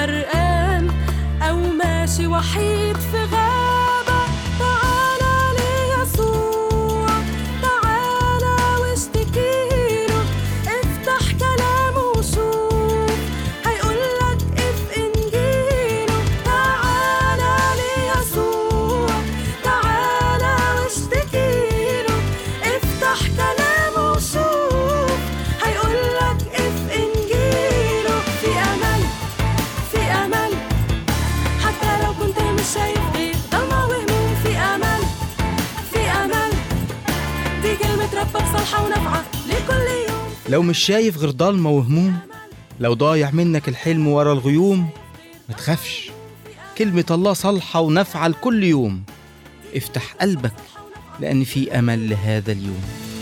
غرقان أو ماشي وحيد في غابة تعالى ليسوع تعالى واشتكيله افتح كلامه وشوف هيقولك اف انجيله تعالى ليسوع تعالى واشتكيله افتح كلامه وشوف هيقولك اف انجيله في امل في امل حتى لو كنت مش شايف غير ضلمة وهموم في امل في امل دي كلمة ربك صالحة ونافعة لكل يوم لو مش شايف غير ضلمة وهموم لو ضايع منك الحلم ورا الغيوم ما تخافش كلمة الله صالحة ونافعة لكل يوم افتح قلبك لأن في أمل لهذا اليوم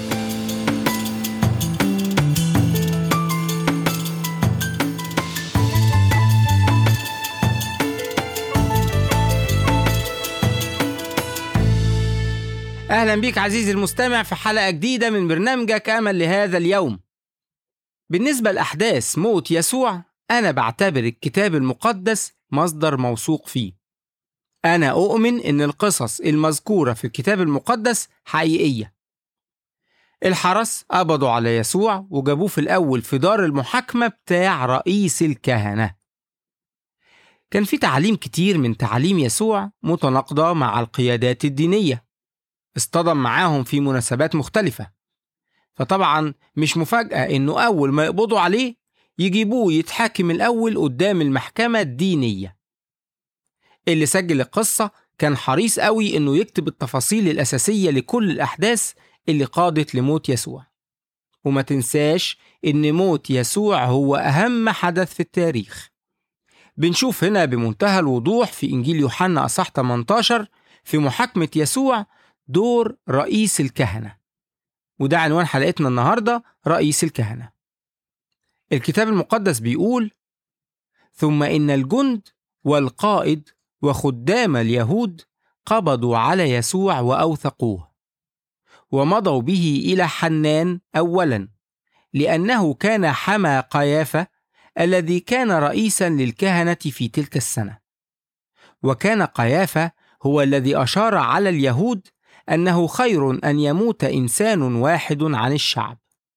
أهلا بيك عزيزي المستمع في حلقة جديدة من برنامجك أمل لهذا اليوم بالنسبة لأحداث موت يسوع أنا بعتبر الكتاب المقدس مصدر موثوق فيه أنا أؤمن إن القصص المذكورة في الكتاب المقدس حقيقية الحرس قبضوا على يسوع وجابوه في الأول في دار المحاكمة بتاع رئيس الكهنة كان في تعاليم كتير من تعاليم يسوع متناقضة مع القيادات الدينية اصطدم معاهم في مناسبات مختلفة فطبعا مش مفاجأة إنه أول ما يقبضوا عليه يجيبوه يتحاكم الأول قدام المحكمة الدينية اللي سجل القصة كان حريص قوي إنه يكتب التفاصيل الأساسية لكل الأحداث اللي قادت لموت يسوع وما تنساش إن موت يسوع هو أهم حدث في التاريخ بنشوف هنا بمنتهى الوضوح في إنجيل يوحنا أصح 18 في محاكمة يسوع دور رئيس الكهنة وده عنوان حلقتنا النهاردة رئيس الكهنة الكتاب المقدس بيقول ثم إن الجند والقائد وخدام اليهود قبضوا على يسوع وأوثقوه ومضوا به إلى حنان أولا لأنه كان حمى قيافة الذي كان رئيسا للكهنة في تلك السنة وكان قيافة هو الذي أشار على اليهود انه خير ان يموت انسان واحد عن الشعب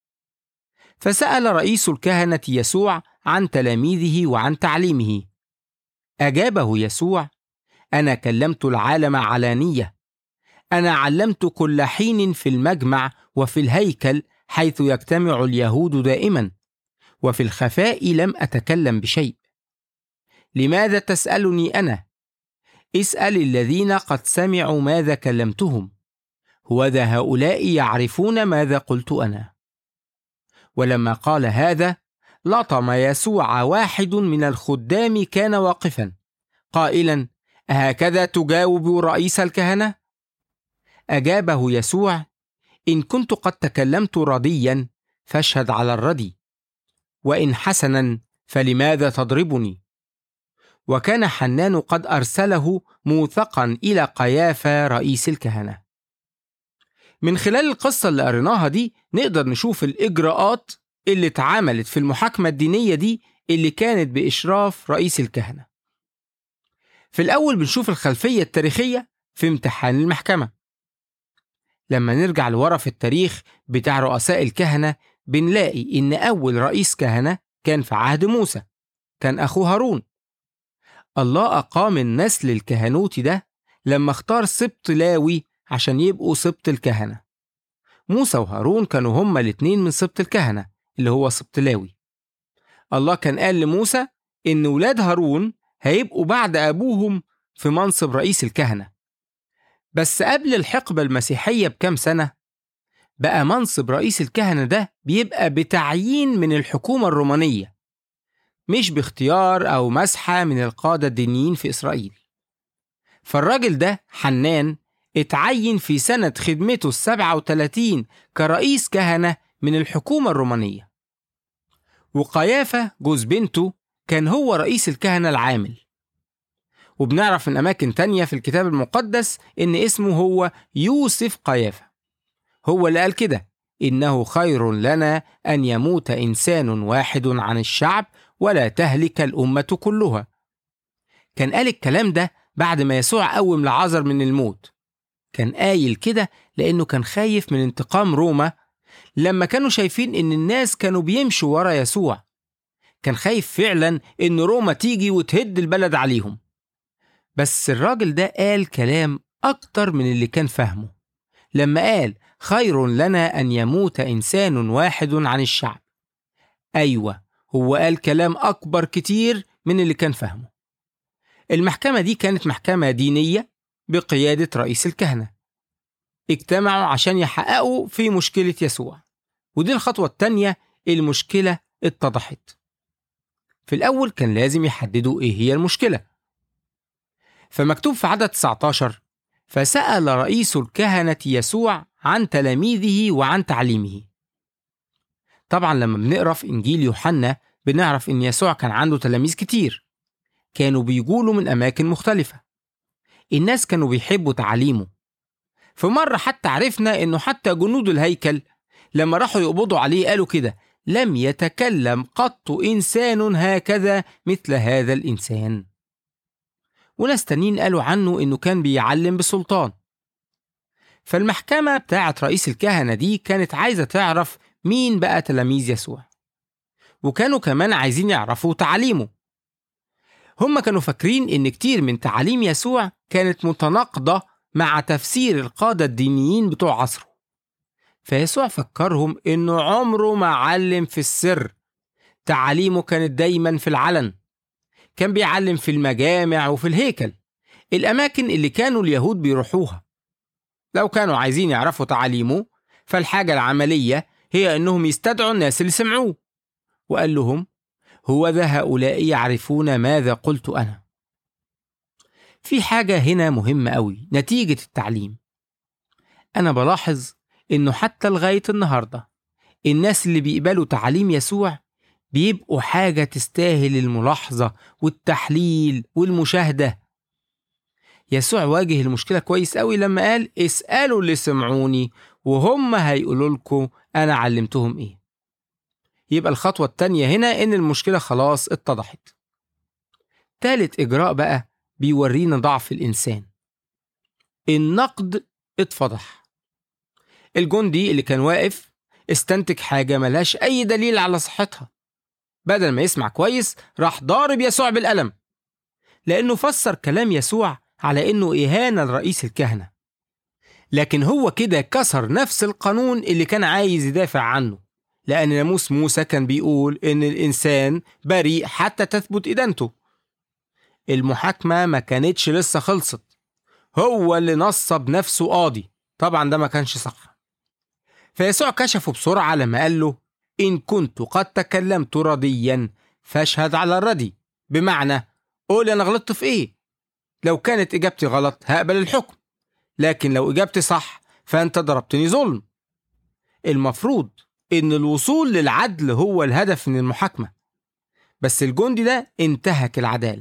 فسال رئيس الكهنه يسوع عن تلاميذه وعن تعليمه اجابه يسوع انا كلمت العالم علانيه انا علمت كل حين في المجمع وفي الهيكل حيث يجتمع اليهود دائما وفي الخفاء لم اتكلم بشيء لماذا تسالني انا اسال الذين قد سمعوا ماذا كلمتهم هوذا هؤلاء يعرفون ماذا قلت انا ولما قال هذا لطم يسوع واحد من الخدام كان واقفا قائلا هكذا تجاوب رئيس الكهنه اجابه يسوع ان كنت قد تكلمت رديا فاشهد على الردي وان حسنا فلماذا تضربني وكان حنان قد ارسله موثقا الى قيافه رئيس الكهنه من خلال القصة اللي قريناها دي نقدر نشوف الإجراءات اللي اتعملت في المحاكمة الدينية دي اللي كانت بإشراف رئيس الكهنة. في الأول بنشوف الخلفية التاريخية في امتحان المحكمة. لما نرجع لورا في التاريخ بتاع رؤساء الكهنة بنلاقي إن أول رئيس كهنة كان في عهد موسى كان أخوه هارون. الله أقام النسل الكهنوتي ده لما اختار سبط لاوي عشان يبقوا سبط الكهنة موسى وهارون كانوا هما الاتنين من سبط الكهنة اللي هو سبط لاوي الله كان قال لموسى إن ولاد هارون هيبقوا بعد أبوهم في منصب رئيس الكهنة بس قبل الحقبة المسيحية بكام سنة بقى منصب رئيس الكهنة ده بيبقى بتعيين من الحكومة الرومانية مش باختيار أو مسحة من القادة الدينيين في إسرائيل فالراجل ده حنان اتعين في سنة خدمته السبعة وتلاتين كرئيس كهنة من الحكومة الرومانية وقيافة جوز بنته كان هو رئيس الكهنة العامل وبنعرف من أماكن تانية في الكتاب المقدس إن اسمه هو يوسف قيافة هو اللي قال كده إنه خير لنا أن يموت إنسان واحد عن الشعب ولا تهلك الأمة كلها كان قال الكلام ده بعد ما يسوع قوم لعازر من الموت كان قايل كده لأنه كان خايف من انتقام روما لما كانوا شايفين إن الناس كانوا بيمشوا ورا يسوع كان خايف فعلا إن روما تيجي وتهد البلد عليهم بس الراجل ده قال كلام أكتر من اللي كان فاهمه لما قال خير لنا أن يموت إنسان واحد عن الشعب أيوة هو قال كلام أكبر كتير من اللي كان فاهمه المحكمة دي كانت محكمة دينية بقيادة رئيس الكهنة اجتمعوا عشان يحققوا في مشكلة يسوع ودي الخطوة التانية المشكلة اتضحت في الأول كان لازم يحددوا إيه هي المشكلة فمكتوب في عدد 19 فسأل رئيس الكهنة يسوع عن تلاميذه وعن تعليمه طبعا لما بنقرا في إنجيل يوحنا بنعرف إن يسوع كان عنده تلاميذ كتير كانوا بيجولوا من أماكن مختلفة الناس كانوا بيحبوا تعاليمه في مرة حتى عرفنا إنه حتى جنود الهيكل لما راحوا يقبضوا عليه قالوا كده لم يتكلم قط إنسان هكذا مثل هذا الإنسان وناس تانيين قالوا عنه إنه كان بيعلم بسلطان فالمحكمة بتاعت رئيس الكهنة دي كانت عايزة تعرف مين بقى تلاميذ يسوع وكانوا كمان عايزين يعرفوا تعاليمه هم كانوا فاكرين إن كتير من تعاليم يسوع كانت متناقضة مع تفسير القادة الدينيين بتوع عصره فيسوع فكرهم إنه عمره ما علم في السر تعاليمه كانت دايما في العلن كان بيعلم في المجامع وفي الهيكل الأماكن اللي كانوا اليهود بيروحوها لو كانوا عايزين يعرفوا تعاليمه فالحاجة العملية هي إنهم يستدعوا الناس اللي سمعوه وقال لهم هو ذا هؤلاء يعرفون ماذا قلت أنا في حاجة هنا مهمة أوي نتيجة التعليم أنا بلاحظ إنه حتى لغاية النهاردة الناس اللي بيقبلوا تعاليم يسوع بيبقوا حاجة تستاهل الملاحظة والتحليل والمشاهدة يسوع واجه المشكلة كويس قوي لما قال اسألوا اللي سمعوني وهم هيقولوا لكم أنا علمتهم إيه يبقى الخطوة التانية هنا إن المشكلة خلاص اتضحت تالت إجراء بقى بيورينا ضعف الإنسان النقد اتفضح الجندي اللي كان واقف استنتج حاجة ملهاش أي دليل على صحتها بدل ما يسمع كويس راح ضارب يسوع بالقلم لأنه فسر كلام يسوع على إنه إهانة لرئيس الكهنة لكن هو كده كسر نفس القانون اللي كان عايز يدافع عنه لأن ناموس موسى كان بيقول إن الإنسان بريء حتى تثبت إدانته المحاكمة ما كانتش لسه خلصت هو اللي نصب نفسه قاضي طبعا ده ما كانش صح فيسوع كشفه بسرعة لما قال له إن كنت قد تكلمت رديا فاشهد على الردي بمعنى قول أنا غلطت في إيه لو كانت إجابتي غلط هقبل الحكم لكن لو إجابتي صح فأنت ضربتني ظلم المفروض إن الوصول للعدل هو الهدف من المحاكمة بس الجندي ده انتهك العدالة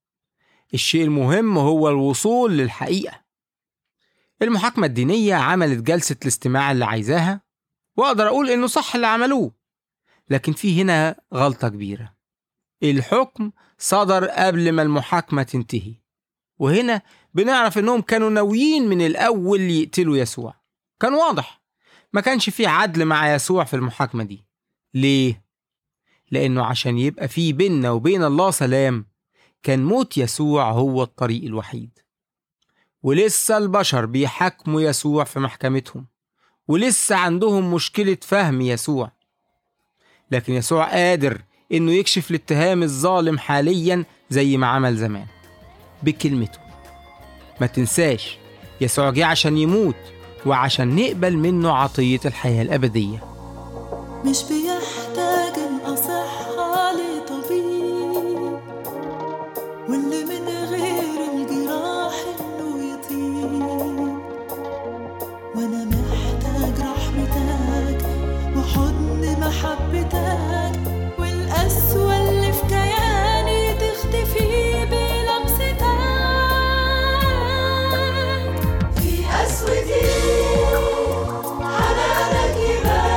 الشيء المهم هو الوصول للحقيقة المحاكمة الدينية عملت جلسة الاستماع اللي عايزاها وأقدر أقول إنه صح اللي عملوه لكن في هنا غلطة كبيرة الحكم صدر قبل ما المحاكمة تنتهي وهنا بنعرف إنهم كانوا ناويين من الأول يقتلوا يسوع كان واضح ما كانش في عدل مع يسوع في المحاكمة دي ليه؟ لأنه عشان يبقى في بيننا وبين الله سلام كان موت يسوع هو الطريق الوحيد ولسه البشر بيحاكموا يسوع في محكمتهم ولسه عندهم مشكلة فهم يسوع لكن يسوع قادر إنه يكشف الاتهام الظالم حاليا زي ما عمل زمان بكلمته ما تنساش يسوع جه عشان يموت وعشان نقبل منه عطية الحياة الأبدية مش بيحتاج الأصحى لطبيب واللي من غير الجراح إنه يطيب وأنا محتاج رحمتك وحضن محبتك والقسوة اللي في كياني تختفي بلمستك في قسوتي حنانك يبان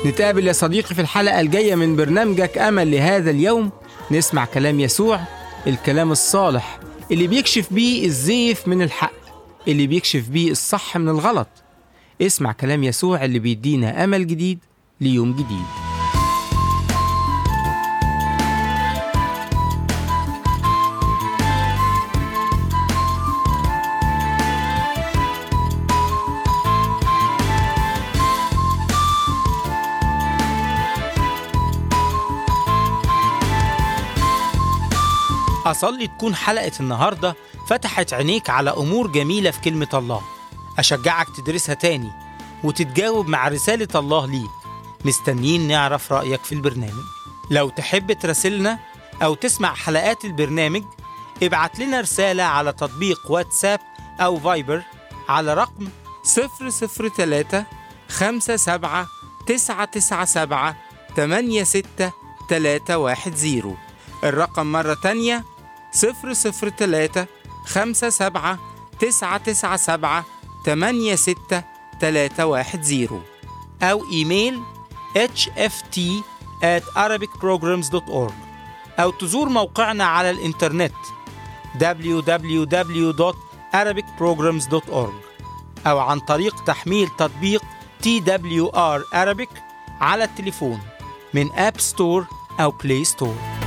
نتقابل يا صديقي في الحلقة الجاية من برنامجك أمل لهذا اليوم نسمع كلام يسوع الكلام الصالح اللي بيكشف بيه الزيف من الحق اللي بيكشف بيه الصح من الغلط اسمع كلام يسوع اللي بيدينا أمل جديد ليوم جديد أصلي تكون حلقة النهاردة فتحت عينيك على أمور جميلة في كلمة الله أشجعك تدرسها تاني وتتجاوب مع رسالة الله ليك مستنيين نعرف رأيك في البرنامج لو تحب تراسلنا أو تسمع حلقات البرنامج ابعت لنا رسالة على تطبيق واتساب أو فايبر على رقم 003 57 997 86310 الرقم مرة تانية 003 57 997 86310 أو إيميل hft at arabicprograms.org أو تزور موقعنا على الإنترنت www.arabicprograms.org أو عن طريق تحميل تطبيق TWR Arabic على التليفون من أب ستور أو بلاي ستور